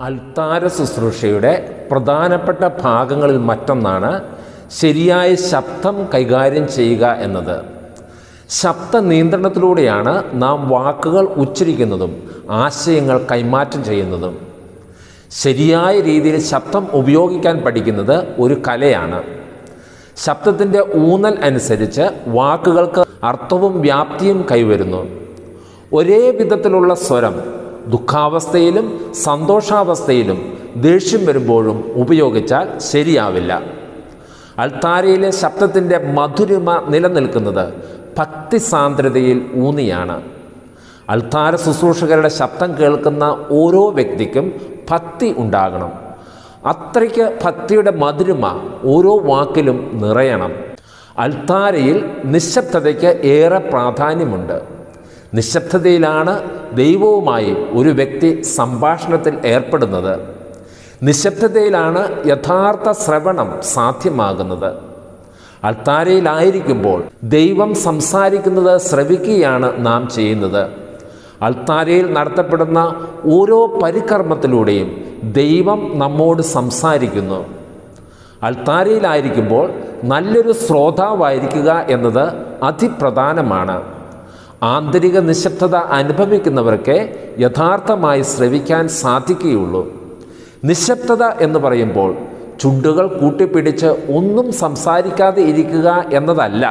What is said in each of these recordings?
അൽത്താര ശുശ്രൂഷയുടെ പ്രധാനപ്പെട്ട ഭാഗങ്ങളിൽ മറ്റൊന്നാണ് ശരിയായ ശബ്ദം കൈകാര്യം ചെയ്യുക എന്നത് ശബ്ദ നിയന്ത്രണത്തിലൂടെയാണ് നാം വാക്കുകൾ ഉച്ചരിക്കുന്നതും ആശയങ്ങൾ കൈമാറ്റം ചെയ്യുന്നതും ശരിയായ രീതിയിൽ ശബ്ദം ഉപയോഗിക്കാൻ പഠിക്കുന്നത് ഒരു കലയാണ് ശബ്ദത്തിൻ്റെ ഊന്നൽ അനുസരിച്ച് വാക്കുകൾക്ക് അർത്ഥവും വ്യാപ്തിയും കൈവരുന്നു ഒരേ വിധത്തിലുള്ള സ്വരം ദുഃഖാവസ്ഥയിലും സന്തോഷാവസ്ഥയിലും ദേഷ്യം വരുമ്പോഴും ഉപയോഗിച്ചാൽ ശരിയാവില്ല അൾത്താരയിലെ ശബ്ദത്തിൻ്റെ മധുരിമ നിലനിൽക്കുന്നത് ഭക്തി സാന്ദ്രതയിൽ ഊന്നിയാണ് അൾത്താര ശുശ്രൂഷകരുടെ ശബ്ദം കേൾക്കുന്ന ഓരോ വ്യക്തിക്കും ഭക്തി ഉണ്ടാകണം അത്രയ്ക്ക് ഭക്തിയുടെ മധുരിമ ഓരോ വാക്കിലും നിറയണം അൾത്താരയിൽ നിശബ്ദതയ്ക്ക് ഏറെ പ്രാധാന്യമുണ്ട് നിശബ്ദതയിലാണ് ദൈവവുമായി ഒരു വ്യക്തി സംഭാഷണത്തിൽ ഏർപ്പെടുന്നത് നിശബ്ദതയിലാണ് യഥാർത്ഥ ശ്രവണം സാധ്യമാകുന്നത് അൾത്താരയിലായിരിക്കുമ്പോൾ ദൈവം സംസാരിക്കുന്നത് ശ്രവിക്കുകയാണ് നാം ചെയ്യുന്നത് അൾത്താരയിൽ നടത്തപ്പെടുന്ന ഓരോ പരികർമ്മത്തിലൂടെയും ദൈവം നമ്മോട് സംസാരിക്കുന്നു അൾത്താരയിലായിരിക്കുമ്പോൾ നല്ലൊരു ശ്രോതാവായിരിക്കുക എന്നത് അതിപ്രധാനമാണ് ആന്തരിക നിശബ്ദത അനുഭവിക്കുന്നവർക്ക് യഥാർത്ഥമായി ശ്രവിക്കാൻ സാധിക്കുകയുള്ളൂ നിശബ്ദത എന്ന് പറയുമ്പോൾ ചുണ്ടുകൾ കൂട്ടിപ്പിടിച്ച് ഒന്നും സംസാരിക്കാതെ ഇരിക്കുക എന്നതല്ല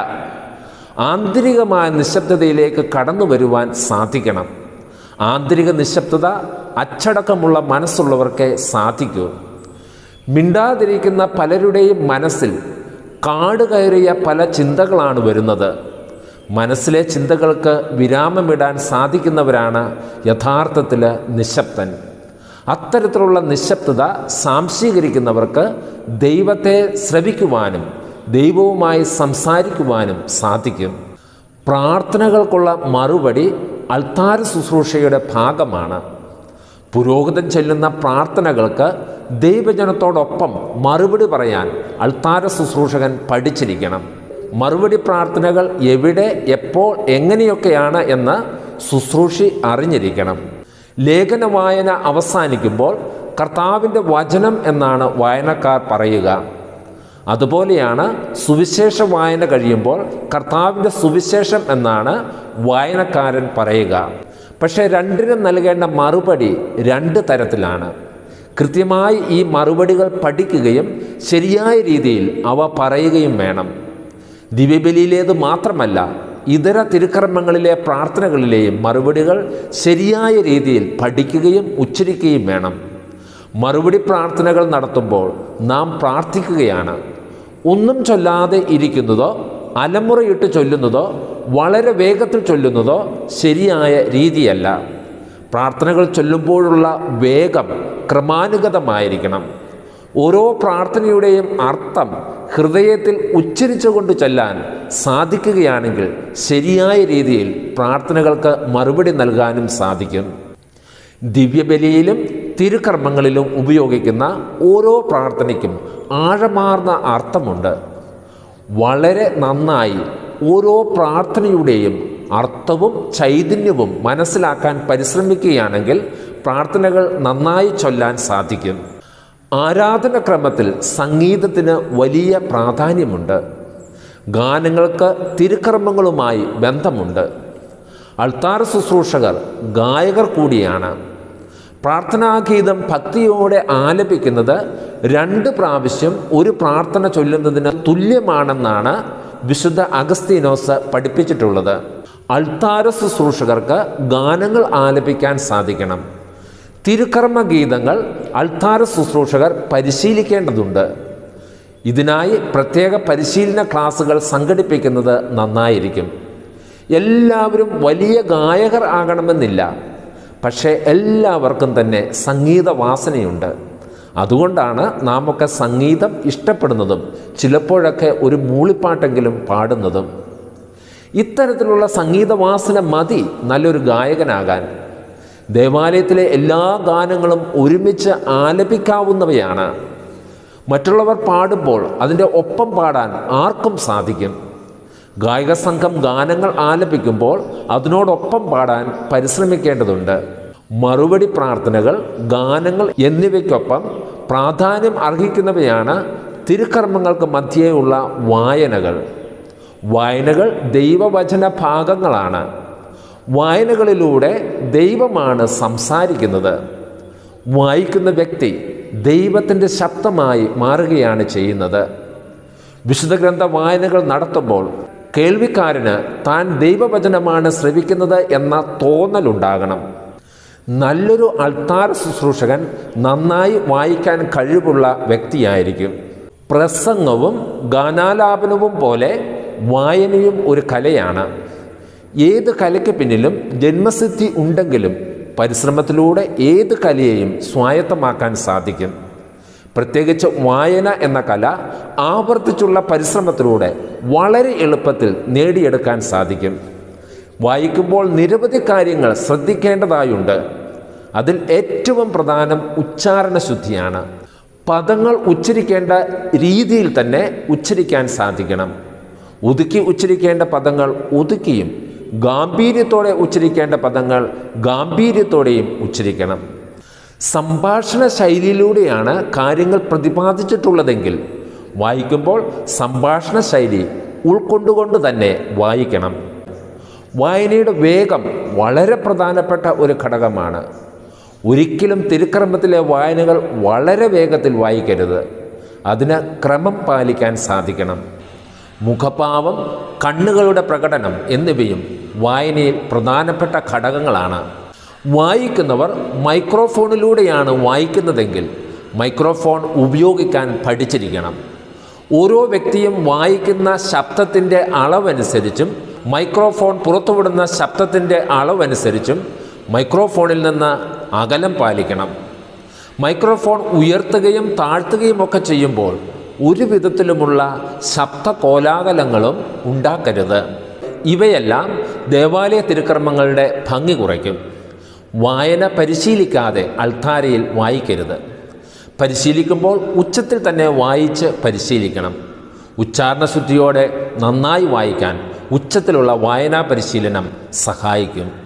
ആന്തരികമായ നിശബ്ദതയിലേക്ക് കടന്നു വരുവാൻ സാധിക്കണം ആന്തരിക നിശബ്ദത അച്ചടക്കമുള്ള മനസ്സുള്ളവർക്ക് സാധിക്കൂ മിണ്ടാതിരിക്കുന്ന പലരുടെയും മനസ്സിൽ കാട് കയറിയ പല ചിന്തകളാണ് വരുന്നത് മനസ്സിലെ ചിന്തകൾക്ക് വിരാമമിടാൻ സാധിക്കുന്നവരാണ് യഥാർത്ഥത്തിൽ നിശബ്ദൻ അത്തരത്തിലുള്ള നിശബ്ദത സാംശീകരിക്കുന്നവർക്ക് ദൈവത്തെ ശ്രവിക്കുവാനും ദൈവവുമായി സംസാരിക്കുവാനും സാധിക്കും പ്രാർത്ഥനകൾക്കുള്ള മറുപടി അൾത്താര ശുശ്രൂഷയുടെ ഭാഗമാണ് പുരോഹിതൻ ചെല്ലുന്ന പ്രാർത്ഥനകൾക്ക് ദൈവജനത്തോടൊപ്പം മറുപടി പറയാൻ അൾത്താര ശുശ്രൂഷകൻ പഠിച്ചിരിക്കണം മറുപടി പ്രാർത്ഥനകൾ എവിടെ എപ്പോൾ എങ്ങനെയൊക്കെയാണ് എന്ന് ശുശ്രൂഷി അറിഞ്ഞിരിക്കണം ലേഖന വായന അവസാനിക്കുമ്പോൾ കർത്താവിൻ്റെ വചനം എന്നാണ് വായനക്കാർ പറയുക അതുപോലെയാണ് സുവിശേഷ വായന കഴിയുമ്പോൾ കർത്താവിൻ്റെ സുവിശേഷം എന്നാണ് വായനക്കാരൻ പറയുക പക്ഷേ രണ്ടിനും നൽകേണ്ട മറുപടി രണ്ട് തരത്തിലാണ് കൃത്യമായി ഈ മറുപടികൾ പഠിക്കുകയും ശരിയായ രീതിയിൽ അവ പറയുകയും വേണം ദിവ്യബലിയിലേത് മാത്രമല്ല ഇതര തിരുക്കർമ്മങ്ങളിലെ പ്രാർത്ഥനകളിലെയും മറുപടികൾ ശരിയായ രീതിയിൽ പഠിക്കുകയും ഉച്ചരിക്കുകയും വേണം മറുപടി പ്രാർത്ഥനകൾ നടത്തുമ്പോൾ നാം പ്രാർത്ഥിക്കുകയാണ് ഒന്നും ചൊല്ലാതെ ഇരിക്കുന്നതോ അലമുറയിട്ട് ചൊല്ലുന്നതോ വളരെ വേഗത്തിൽ ചൊല്ലുന്നതോ ശരിയായ രീതിയല്ല പ്രാർത്ഥനകൾ ചൊല്ലുമ്പോഴുള്ള വേഗം ക്രമാനുഗതമായിരിക്കണം ഓരോ പ്രാർത്ഥനയുടെയും അർത്ഥം ഹൃദയത്തിൽ ഉച്ചരിച്ചുകൊണ്ട് ചെല്ലാൻ സാധിക്കുകയാണെങ്കിൽ ശരിയായ രീതിയിൽ പ്രാർത്ഥനകൾക്ക് മറുപടി നൽകാനും സാധിക്കും ദിവ്യബലിയിലും തിരുക്കർമ്മങ്ങളിലും ഉപയോഗിക്കുന്ന ഓരോ പ്രാർത്ഥനയ്ക്കും ആഴമാർന്ന അർത്ഥമുണ്ട് വളരെ നന്നായി ഓരോ പ്രാർത്ഥനയുടെയും അർത്ഥവും ചൈതന്യവും മനസ്സിലാക്കാൻ പരിശ്രമിക്കുകയാണെങ്കിൽ പ്രാർത്ഥനകൾ നന്നായി ചൊല്ലാൻ സാധിക്കും ആരാധനക്രമത്തിൽ സംഗീതത്തിന് വലിയ പ്രാധാന്യമുണ്ട് ഗാനങ്ങൾക്ക് തിരുക്കർമ്മങ്ങളുമായി ബന്ധമുണ്ട് അൾത്താർ ശുശ്രൂഷകർ ഗായകർ കൂടിയാണ് പ്രാർത്ഥനാഗീതം ഭക്തിയോടെ ആലപിക്കുന്നത് രണ്ട് പ്രാവശ്യം ഒരു പ്രാർത്ഥന ചൊല്ലുന്നതിന് തുല്യമാണെന്നാണ് വിശുദ്ധ അഗസ്തീനോസ് പഠിപ്പിച്ചിട്ടുള്ളത് അൾത്താര ശുശ്രൂഷകർക്ക് ഗാനങ്ങൾ ആലപിക്കാൻ സാധിക്കണം തിരുക്കർമ്മ ഗീതങ്ങൾ അൾത്താര ശുശ്രൂഷകർ പരിശീലിക്കേണ്ടതുണ്ട് ഇതിനായി പ്രത്യേക പരിശീലന ക്ലാസുകൾ സംഘടിപ്പിക്കുന്നത് നന്നായിരിക്കും എല്ലാവരും വലിയ ഗായകർ ആകണമെന്നില്ല പക്ഷേ എല്ലാവർക്കും തന്നെ സംഗീത വാസനയുണ്ട് അതുകൊണ്ടാണ് നാം ഒക്കെ സംഗീതം ഇഷ്ടപ്പെടുന്നതും ചിലപ്പോഴൊക്കെ ഒരു മൂളിപ്പാട്ടെങ്കിലും പാടുന്നതും ഇത്തരത്തിലുള്ള സംഗീതവാസന മതി നല്ലൊരു ഗായകനാകാൻ ദേവാലയത്തിലെ എല്ലാ ഗാനങ്ങളും ഒരുമിച്ച് ആലപിക്കാവുന്നവയാണ് മറ്റുള്ളവർ പാടുമ്പോൾ അതിൻ്റെ ഒപ്പം പാടാൻ ആർക്കും സാധിക്കും ഗായക സംഘം ഗാനങ്ങൾ ആലപിക്കുമ്പോൾ അതിനോടൊപ്പം പാടാൻ പരിശ്രമിക്കേണ്ടതുണ്ട് മറുപടി പ്രാർത്ഥനകൾ ഗാനങ്ങൾ എന്നിവയ്ക്കൊപ്പം പ്രാധാന്യം അർഹിക്കുന്നവയാണ് തിരുക്കർമ്മങ്ങൾക്ക് മധ്യേയുള്ള വായനകൾ വായനകൾ ദൈവവചന ഭാഗങ്ങളാണ് വായനകളിലൂടെ ദൈവമാണ് സംസാരിക്കുന്നത് വായിക്കുന്ന വ്യക്തി ദൈവത്തിൻ്റെ ശബ്ദമായി മാറുകയാണ് ചെയ്യുന്നത് വിശുദ്ധ ഗ്രന്ഥ വായനകൾ നടത്തുമ്പോൾ കേൾവിക്കാരന് താൻ ദൈവവചനമാണ് ശ്രവിക്കുന്നത് എന്ന തോന്നലുണ്ടാകണം നല്ലൊരു അൾത്താര ശുശ്രൂഷകൻ നന്നായി വായിക്കാൻ കഴിവുള്ള വ്യക്തിയായിരിക്കും പ്രസംഗവും ഗാനാലാപനവും പോലെ വായനയും ഒരു കലയാണ് ഏത് കലയ്ക്ക് പിന്നിലും ജന്മസിദ്ധി ഉണ്ടെങ്കിലും പരിശ്രമത്തിലൂടെ ഏത് കലയെയും സ്വായത്തമാക്കാൻ സാധിക്കും പ്രത്യേകിച്ച് വായന എന്ന കല ആവർത്തിച്ചുള്ള പരിശ്രമത്തിലൂടെ വളരെ എളുപ്പത്തിൽ നേടിയെടുക്കാൻ സാധിക്കും വായിക്കുമ്പോൾ നിരവധി കാര്യങ്ങൾ ശ്രദ്ധിക്കേണ്ടതായുണ്ട് അതിൽ ഏറ്റവും പ്രധാനം ഉച്ചാരണ ശുദ്ധിയാണ് പദങ്ങൾ ഉച്ചരിക്കേണ്ട രീതിയിൽ തന്നെ ഉച്ചരിക്കാൻ സാധിക്കണം ഒതുക്കി ഉച്ചരിക്കേണ്ട പദങ്ങൾ ഒതുക്കിയും ഗാംഭീര്യത്തോടെ ഉച്ചരിക്കേണ്ട പദങ്ങൾ ഗാംഭീര്യത്തോടെയും ഉച്ചരിക്കണം സംഭാഷണ ശൈലിയിലൂടെയാണ് കാര്യങ്ങൾ പ്രതിപാദിച്ചിട്ടുള്ളതെങ്കിൽ വായിക്കുമ്പോൾ സംഭാഷണ ശൈലി ഉൾക്കൊണ്ടുകൊണ്ട് തന്നെ വായിക്കണം വായനയുടെ വേഗം വളരെ പ്രധാനപ്പെട്ട ഒരു ഘടകമാണ് ഒരിക്കലും തിരുക്രമത്തിലെ വായനകൾ വളരെ വേഗത്തിൽ വായിക്കരുത് അതിന് ക്രമം പാലിക്കാൻ സാധിക്കണം മുഖഭാവം കണ്ണുകളുടെ പ്രകടനം എന്നിവയും വായനയിൽ പ്രധാനപ്പെട്ട ഘടകങ്ങളാണ് വായിക്കുന്നവർ മൈക്രോഫോണിലൂടെയാണ് വായിക്കുന്നതെങ്കിൽ മൈക്രോഫോൺ ഉപയോഗിക്കാൻ പഠിച്ചിരിക്കണം ഓരോ വ്യക്തിയും വായിക്കുന്ന ശബ്ദത്തിൻ്റെ അളവനുസരിച്ചും മൈക്രോഫോൺ പുറത്തുവിടുന്ന ശബ്ദത്തിൻ്റെ അളവനുസരിച്ചും മൈക്രോഫോണിൽ നിന്ന് അകലം പാലിക്കണം മൈക്രോഫോൺ ഉയർത്തുകയും താഴ്ത്തുകയും ഒക്കെ ചെയ്യുമ്പോൾ ഒരു വിധത്തിലുമുള്ള ശബ്ദ കോലാഹലങ്ങളും ഉണ്ടാക്കരുത് ഇവയെല്ലാം ദേവാലയ തിരുക്കർമ്മങ്ങളുടെ ഭംഗി കുറയ്ക്കും വായന പരിശീലിക്കാതെ അൾത്താരയിൽ വായിക്കരുത് പരിശീലിക്കുമ്പോൾ ഉച്ചത്തിൽ തന്നെ വായിച്ച് പരിശീലിക്കണം ഉച്ചാരണശുദ്ധിയോടെ നന്നായി വായിക്കാൻ ഉച്ചത്തിലുള്ള വായനാ പരിശീലനം സഹായിക്കും